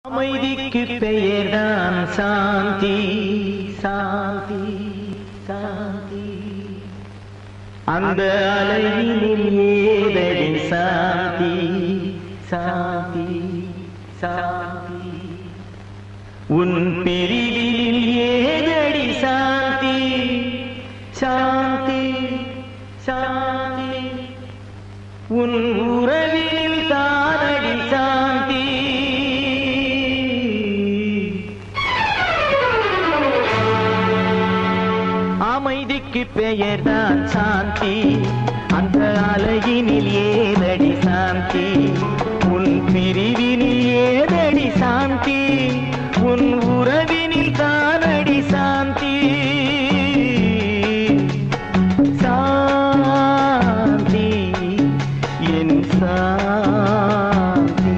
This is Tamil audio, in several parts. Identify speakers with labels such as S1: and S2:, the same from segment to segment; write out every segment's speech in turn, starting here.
S1: அமைதிக்கு பெயர்தான் சாந்தி சாந்தி சாந்தி அந்த அலையினில் ஏதடி சாந்தி சாந்தி சாந்தி உன் பிரிவினில் ஏதடி சாந்தி சாந்தி சாந்தி உன் உறவினில் தானடி சாந்தி அமைதிக்கு பெயர்தான் சாந்தி அந்த அலையினில் ஏதடி சாந்தி உன் பிரிவினில் ஏதடி சாந்தி உன் உறவினில் தானடி சாந்தி சாந்தி என் சாந்தி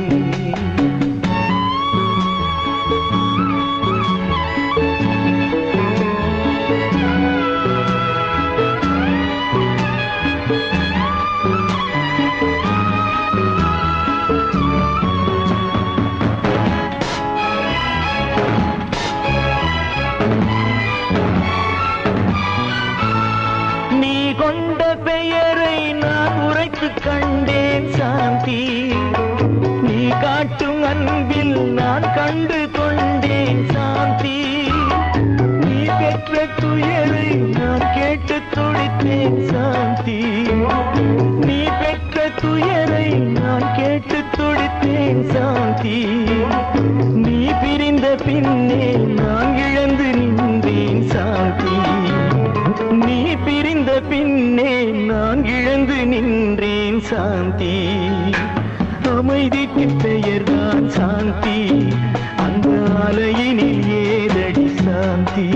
S1: நீ கொண்ட பெயரை நான் உரைத்து கண்டேன் சாந்தி நீ காட்டும் அன்பில் நான் கண்டு கொண்டேன் சாந்தி நீ பெற்ற துயரை நான் கேட்டு துடித்தேன் சாந்தி நீ பெற்ற துயரை நான் கேட்டு துடித்தேன் சாந்தி நீ பிரிந்த பின்னே நான் இழந்து நின்றேன் சாந்தி நீ பிரிந்த பின்னே நான் இழந்து நின்றேன் சாந்தி அமைதிக்கு பெயர்தான் சாந்தி அந்த அலையினில் ஏதடி சாந்தி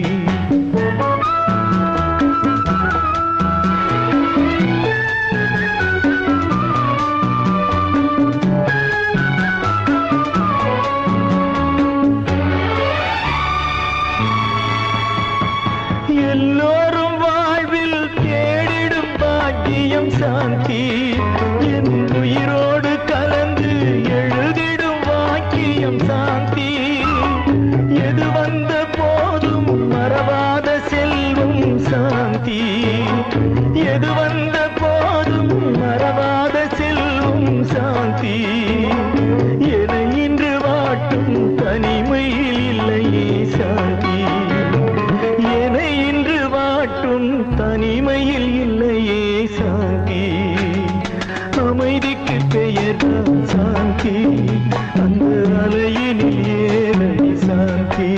S1: எல்லோரும் வாழ்வில் தேடிடும் பாக்கியம் சாந்தி என் உயிரோடு கலந்து எழுதிடும் வாக்கியம் சாந்தி எது வந்த போதும் மறவாத செல்வம் சாந்தி எது வந்த போதும் மறவாத செல்வம் சாந்தி என இன்று வாட்டும் தனிமையில் இல்லையே சாந்தி என இன்று வாட்டும் தனிமையில் இல்லையே சாந்தி அமைதிக்கு பெயர்தான் சாந்தி அந்த அலையினில் ஏறடி சாந்தி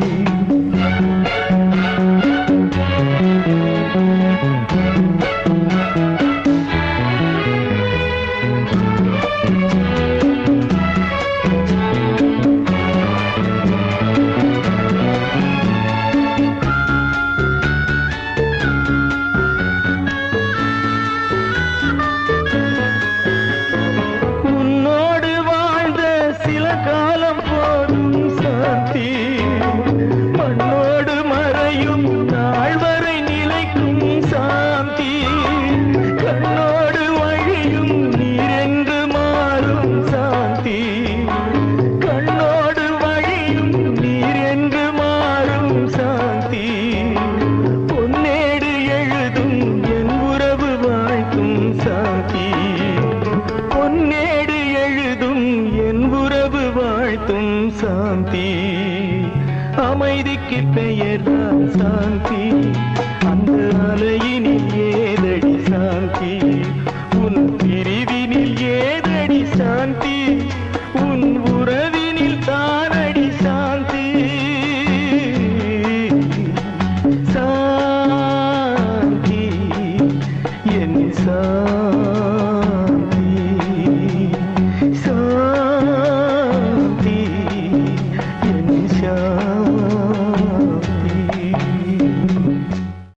S1: உன்னோடு வாழ்ந்த சில காலம் போதும் சாந்தி மண்ணோடு மறையும் நாள் வரை நிலைக்கும் சாந்தி கண்ணோடு வழியும் நீரென்று மாறும் சாந்தி கண்ணோடு வழியும் நீரென்று மாறும் சாந்தி பொன்னேடு எழுதும் என் உறவு வாழ்த்தும் சாந்தி பொன்னேடு எழுதும் என் உறவு வாழ்த்தும் சாந்தி அமைதிக்கு பெயர்தான் சாந்தி அந்த அலையினில் ஏ